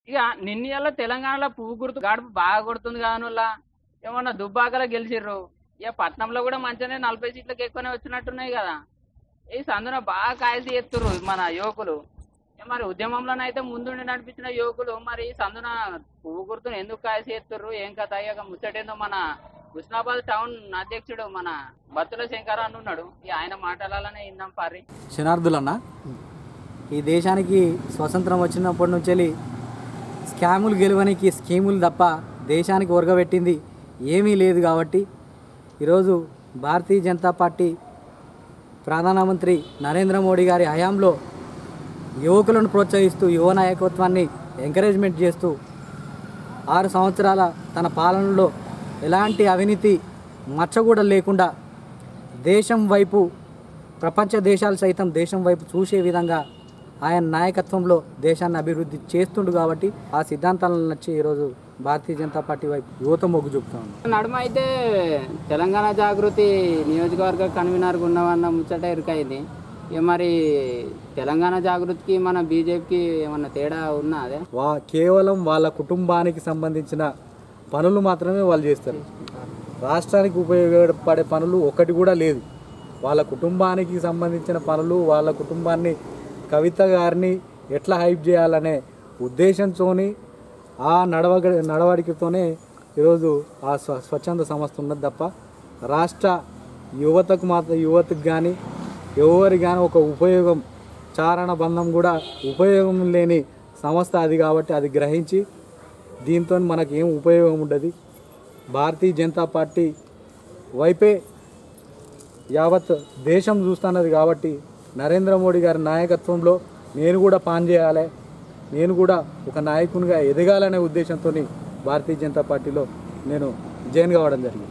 ఇక నిన్న తెలంగాణలో పువ్వు గుర్తు గడుపు బాగా కొడుతుంది కానుల్లా ఏమన్నా దుబ్బాకలో గెలిచిర్రు ఇక పట్నంలో కూడా మంచిగానే నలభై సీట్లకు ఎక్కువనే వచ్చినట్టున్నాయి కదా ఈ సందున బాగా కాయలు తీస్తుర్రు మన యువకులు ఇక మరి ఉద్యమంలోనైతే ముందుండి నడిపించిన యువకులు మరి ఈ సందున పువ్వు గుర్తును ఎందుకు కాయ చేస్తుర్రు ఏం కథ అయ్యాక ముచ్చటేందో మన హుస్నాబాద్ టౌన్ అధ్యక్షుడు మన బత్తుల శంకర్ అని ఉన్నాడు ఇక ఆయన మాట్లాడాలనే ఇందాం పారి శనార్థులన్న ఈ దేశానికి స్వతంత్రం వచ్చినప్పటి నుంచి స్కాములు గెలవనికి స్కీములు తప్ప దేశానికి ఒరగబెట్టింది ఏమీ లేదు కాబట్టి ఈరోజు భారతీయ జనతా పార్టీ ప్రధానమంత్రి నరేంద్ర మోడీ గారి హయాంలో యువకులను ప్రోత్సహిస్తూ యువ నాయకత్వాన్ని ఎంకరేజ్మెంట్ చేస్తూ ఆరు సంవత్సరాల తన పాలనలో ఎలాంటి అవినీతి మచ్చ కూడా లేకుండా దేశం వైపు ప్రపంచ దేశాలు సైతం దేశం వైపు చూసే విధంగా ఆయన నాయకత్వంలో దేశాన్ని అభివృద్ధి చేస్తుండు కాబట్టి ఆ సిద్ధాంతాలను నచ్చి ఈరోజు భారతీయ జనతా పార్టీ వైపు యువత మొగ్గు చూపుతా ఉంది నడుమ అయితే తెలంగాణ జాగృతి నియోజకవర్గ కన్వీనర్గా ఉన్నవన్న ముచ్చట ఇరుకైంది ఇక మరి తెలంగాణ జాగృతికి మన బీజేపీకి ఏమన్నా తేడా ఉన్నా అదే వా కేవలం వాళ్ళ కుటుంబానికి సంబంధించిన పనులు మాత్రమే వాళ్ళు చేస్తారు రాష్ట్రానికి ఉపయోగపడే పనులు ఒకటి కూడా లేదు వాళ్ళ కుటుంబానికి సంబంధించిన పనులు వాళ్ళ కుటుంబాన్ని కవిత గారిని ఎట్లా హైప్ చేయాలనే ఉద్దేశంతోని ఆ నడవ నడవడికతోనే ఈరోజు ఆ స్వ స్వచ్ఛంద సంస్థ ఉన్నది తప్ప రాష్ట్ర యువతకు మాత్రం యువతకు కానీ ఎవరికి కానీ ఒక ఉపయోగం చారణ బంధం కూడా ఉపయోగం లేని సంస్థ అది కాబట్టి అది గ్రహించి దీంతో మనకి ఏం ఉపయోగం ఉండదు భారతీయ జనతా పార్టీ వైపే యావత్ దేశం చూస్తున్నది కాబట్టి నరేంద్ర మోడీ గారి నాయకత్వంలో నేను కూడా పనిచేయాలి నేను కూడా ఒక నాయకునిగా ఎదగాలనే ఉద్దేశంతో భారతీయ జనతా పార్టీలో నేను జాయిన్ కావడం జరిగింది